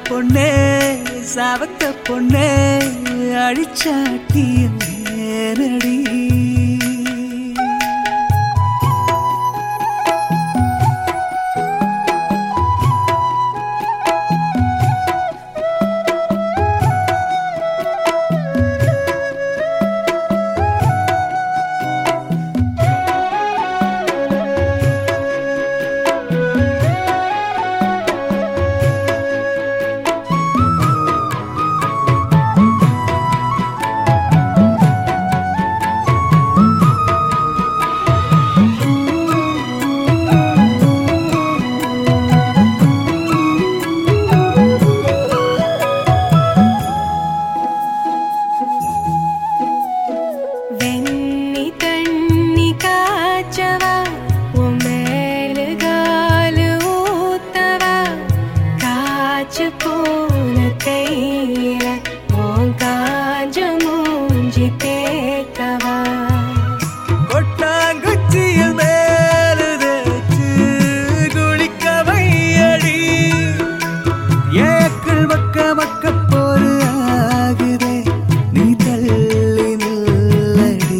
பொண்ணே சாவத்த பொண்ணே அழிச்சாட்டிய நேரடி வெண்ணி தண்ணி காய்ச்சவா உன் மேலு காலு ஊத்தவா காய்ச்சு போன கையில உன் காஞ்ச மூஞ்சி தேக்கவா கொட்டாங்குச்சியில் மேலு தேச்சு குளிக்க வையடி ஏக்கள் மக்க மக்க போரு ஆகுதே நீ தள்ளி நில்லடி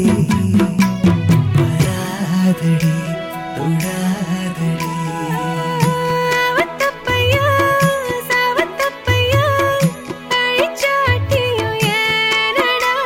வராதடி தொடாதடி அவத்தப்பையா சாவத்தப்பையா அழிச்சாட்டியும் ஏனடா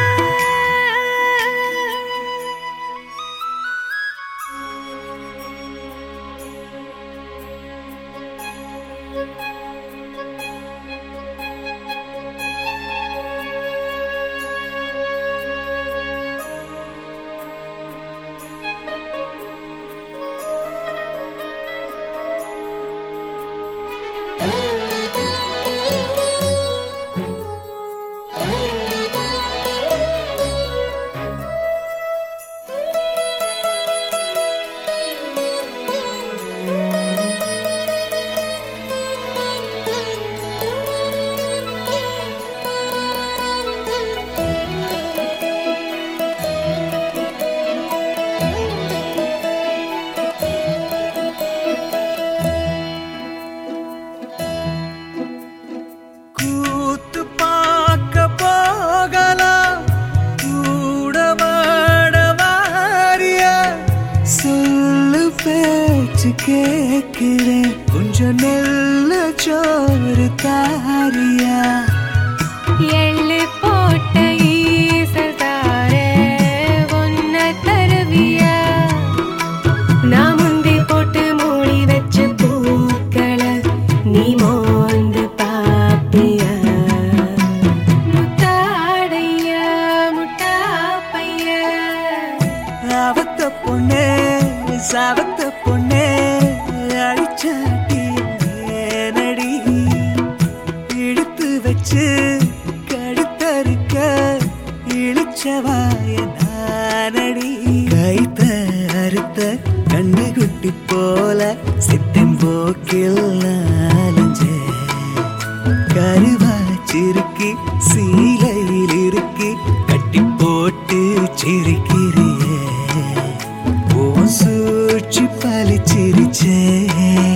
கூத்து பார்க்க போகலாம் கூட மாட வாரியா சொல்லு பேச்சு கேட்கிறேன் கொஞ்சம் நெல்ல சோறு தாரியா எள்ளு போட்ட ஈசல் தாரே ஒன்ன தருவியா நான் முந்தி போட்டு மூடி வச்ச பூக்களை நீ மோந்து பாப்பியா முத்தாடையா முட்டாப்பையா அவத்த பொண்ணே சாவத்த பொண்ணே அழிச்சாட்டி நடி இழுத்து வச்சு கடுத்தறுக்க இழிச்சவாய நானடி கைத்த அறுத்த கண்ணுக்குட்டி போல சித்தம் போக்கில் நாலஞ்சே கருவாச்சிருக்கி சீலையில் இருக்கி கட்டி போட்டு சிரிக்கிறியே ஓ சூழ்ச்சி பழிச்சிருச்சே